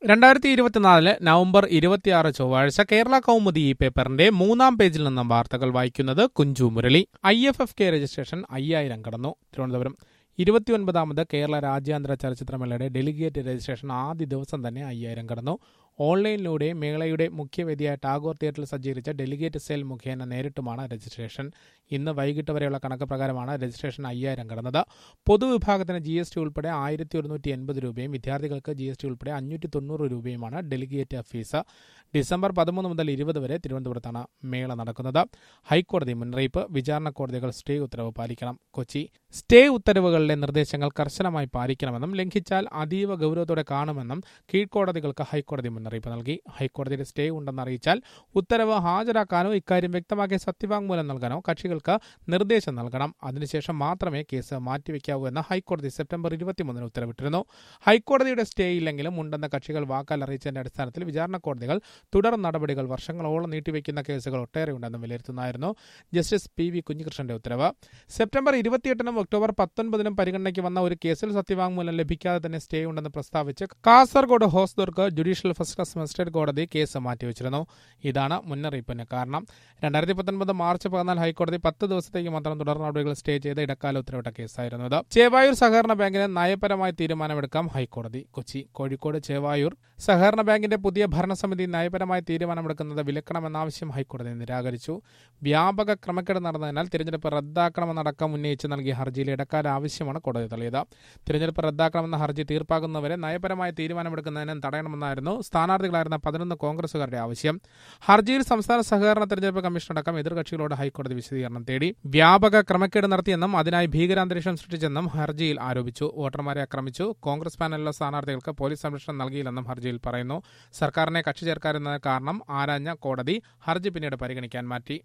രണ്ടായിരത്തി ഇരുപത്തിനാല് നവംബർ ഇരുപത്തിയാറ് ചൊവ്വാഴ്ച കേരള കൗമുദി ഈ പേപ്പറിന്റെ മൂന്നാം പേജിൽ നിന്നും വാർത്തകൾ വായിക്കുന്നത് Kunchu Murali I F F K registration അയ്യായിരം കടന്നു തിരുവനന്തപുരം ഇരുപത്തിയൊൻപതാമത് കേരള രാജ്യാന്തര ചലച്ചിത്രമേളയുടെ ഡെലിഗേറ്റ് രജിസ്ട്രേഷൻ ആദ്യ ദിവസം തന്നെ അയ്യായിരം കടന്നു ഓൺലൈനിലൂടെ മേളയുടെ മുഖ്യവേദിയായ ടാഗോർ തിയേറ്ററിൽ സജ്ജീകരിച്ച ഡെലിഗേറ്റ് സെൽ മുഖേന നേരിട്ടുമാണ് രജിസ്ട്രേഷൻ ഇന്ന് വൈകിട്ട് വരെയുള്ള കണക്ക് പ്രകാരമാണ് രജിസ്ട്രേഷൻ അയ്യായിരം കടന്നത് പൊതുവിഭാഗത്തിന് ജി എസ് ടി ഉൾപ്പെടെ ആയിരത്തി ഒരുന്നൂറ്റി എൺപത് രൂപയും വിദ്യാർത്ഥികൾക്ക് ജി എസ് ടി ഉൾപ്പെടെ അഞ്ഞൂറ്റി തൊണ്ണൂറ് രൂപയുമാണ് ഡെലിഗേറ്റ് ഫീസ് ഡിസംബർ പതിമൂന്ന് മുതൽ ഇരുപത് വരെ തിരുവനന്തപുരത്താണ് മേള നടക്കുന്നത് ഹൈക്കോടതി മുന്നറിയിപ്പ് വിചാരണ കോടതികൾ സ്റ്റേ ഉത്തരവ് പാലിക്കണം കൊച്ചി സ്റ്റേ ഉത്തരവുകളിലെ നിർദ്ദേശങ്ങൾ കർശനമായി പാലിക്കണമെന്നും ലംഘിച്ചാൽ അതീവ ഗൗരവത്തോടെ കാണുമെന്നും കീഴ്ക്കോടതികൾക്ക് ഹൈക്കോടതി മുന്നറിയിപ്പ് നൽകി ഹൈക്കോടതിയുടെ സ്റ്റേ ഉണ്ടെന്ന് അറിയിച്ചാൽ ഉത്തരവ് ഹാജരാക്കാനോ ഇക്കാര്യം വ്യക്തമാക്കിയ സത്യവാങ്മൂലം നൽകാനോ കക്ഷികൾക്ക് നിർദ്ദേശം നൽകണം അതിനുശേഷം മാത്രമേ കേസ് മാറ്റിവെക്കാവൂ എന്ന് ഹൈക്കോടതി സെപ്റ്റംബർ ഇരുപത്തിമൂന്നിന് ഉത്തരവിട്ടിരുന്നു ഹൈക്കോടതിയുടെ സ്റ്റേ ഇല്ലെങ്കിലും ഉണ്ടെന്ന കക്ഷികൾ വാക്കാൽ അറിയിച്ചതിന്റെ അടിസ്ഥാനത്തിൽ വിചാരണ കോടതികൾ തുടർ നടപടികൾ വർഷങ്ങളോളം നീട്ടിവെക്കുന്ന കേസുകൾ ഒട്ടേറെയുണ്ടെന്നും വിലയിരുത്തുന്നതായിരുന്നു ജസ്റ്റിസ് പി വി കുഞ്ഞികൃഷ്ണന്റെ ഉത്തരവ് സെപ്റ്റംബർ ഇരുപത്തിയെട്ടിനും ഒക്ടോബർ പത്തൊൻപതിനും പരിഗണനയ്ക്ക് വന്ന ഒരു കേസിൽ സത്യവാങ്മൂലം ലഭിക്കാതെ തന്നെ സ്റ്റേ ഉണ്ടെന്ന് പ്രസ്താവിച്ച് Kasaragod Hosdurg judicial first class magistrate കോടതി കേസ് മാറ്റിവെച്ചിരുന്നു ഇതാണ് മുന്നറിയിപ്പിന് കാരണം രണ്ടായിരത്തി പത്തൊൻപത് മാർച്ച് പതിനാല് ഹൈക്കോടതി പത്ത് ദിവസത്തേക്ക് മാത്രം തുടർ നടപടികൾ സ്റ്റേ ചെയ്ത് ഇടക്കാല ഉത്തരവിട്ട കേസായിരുന്നു ഇത് ചേവായൂർ സഹകരണ ബാങ്കിന് നയപരമായ തീരുമാനമെടുക്കാം ഹൈക്കോടതി കൊച്ചി കോഴിക്കോട് ചേവായൂർ സഹകരണ ബാങ്കിന്റെ പുതിയ ഭരണസമിതി നയപരമായ തീരുമാനമെടുക്കുന്നത് വിലക്കണമെന്ന ആവശ്യം ഹൈക്കോടതി നിരാകരിച്ചു വ്യാപക ക്രമക്കേട് നടന്നതിനാൽ തിരഞ്ഞെടുപ്പ് റദ്ദാക്കണമെന്നടക്കം ഉന്നയിച്ച് നൽകിയ ഹർജിയിലെ ഇടക്കാല ആവശ്യമാണ് കോടതി തള്ളിയത് തിരഞ്ഞെടുപ്പ് റദ്ദാക്കണമെന്ന ഹർജി തീർപ്പാക്കുന്നവരെ നയപരമായ തീരുമാനമെടുക്കുന്നതിന് തടയണമെന്നായിരുന്നു സ്ഥാനാർത്ഥികളായിരുന്ന പതിനൊന്ന് കോൺഗ്രസുകാരുടെ ആവശ്യം ഹർജിയിൽ സംസ്ഥാന സഹകരണ തെരഞ്ഞെടുപ്പ് കമ്മീഷൻ അടക്കം എതിർകക്ഷികളോട് ഹൈക്കോടതി വിശദീകരണം തേടി വ്യാപക ക്രമക്കേട് നടത്തിയെന്നും അതിനായി ഭീകരാന്തരീക്ഷം സൃഷ്ടിച്ചെന്നും ഹർജിയിൽ ആരോപിച്ചു വോട്ടർമാരെ ആക്രമിച്ചു കോൺഗ്രസ് പാനലിലെ സ്ഥാനാർത്ഥികൾക്ക് പോലീസ് സംരക്ഷണം നൽകിയില്ലെന്നും ഹർജിയിൽ പറയുന്നു സർക്കാരിനെ കക്ഷി ചേർക്കാനെന്ന കാരണം ആരാഞ്ഞ കോടതി ഹർജി പിന്നീട് പരിഗണിക്കാൻ മാറ്റി